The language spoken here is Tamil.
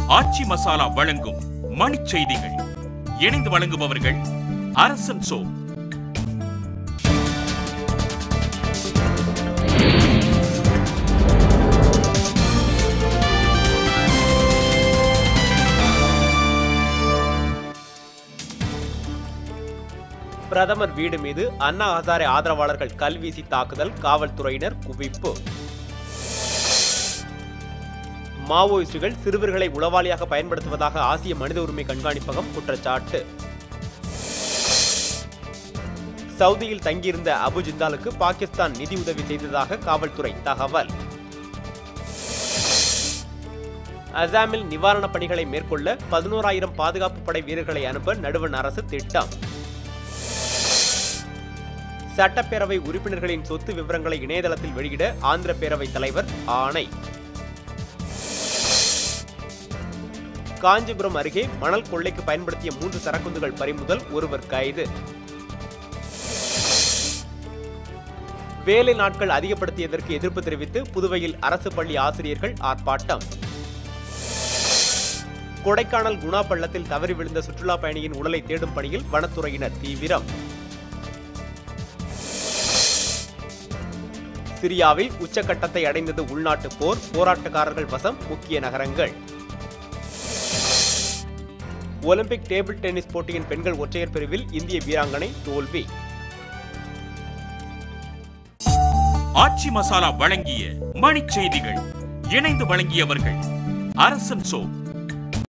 ஆச்சி மசாலா வழங்கும் மணிச் செய்திகள் இணைந்து வழங்குபவர்கள் அரசன் சோ பிரதமர் வீடு மீது அண்ணா ஹசாரே ஆதரவாளர்கள் கல்வீசி தாக்குதல் காவல்துறையினர் குவிப்பு மாவோயிஸ்டுகள் சிறுவர்களை உளவாளியாக பயன்படுத்துவதாக ஆசிய மனித உரிமை கண்காணிப்பகம் குற்றச்சாட்டு சவுதியில் தங்கியிருந்த அபு ஜிந்தாலுக்கு பாகிஸ்தான் நிதி உதவி செய்ததாக காவல்துறை தகவல் அசாமில் நிவாரணப் பணிகளை மேற்கொள்ள பதினோராயிரம் பாதுகாப்பு படை வீரர்களை அனுப்ப நடுவண் அரசு திட்டம் சட்டப்பேரவை உறுப்பினர்களின் சொத்து விவரங்களை இணையதளத்தில் வெளியிட ஆந்திர பேரவைத் தலைவர் ஆணை காஞ்சிபுரம் அருகே மணல் கொள்ளைக்கு பயன்படுத்திய மூன்று சரக்குந்துகள் பறிமுதல் ஒருவர் கைது வேலை நாட்கள் அதிகப்படுத்தியதற்கு எதிர்ப்பு தெரிவித்து புதுவையில் அரசு பள்ளி ஆசிரியர்கள் ஆர்ப்பாட்டம் கொடைக்கானல் குணா பள்ளத்தில் தவறி விழுந்த சுற்றுலா பயணியின் உடலை தேடும் பணியில் வனத்துறையினர் தீவிரம் சிரியாவில் உச்சக்கட்டத்தை அடைந்தது உள்நாட்டு போர் போராட்டக்காரர்கள் வசம் முக்கிய நகரங்கள் ஒலிம்பிக் டேபிள் டென்னிஸ் போட்டியின் பெண்கள் ஒற்றையர் பிரிவில் இந்திய வீராங்கனை தோல்வி ஆச்சி மசாலா வழங்கிய மணிச் செய்திகள் இணைந்து வழங்கியவர்கள் அரசன் சோ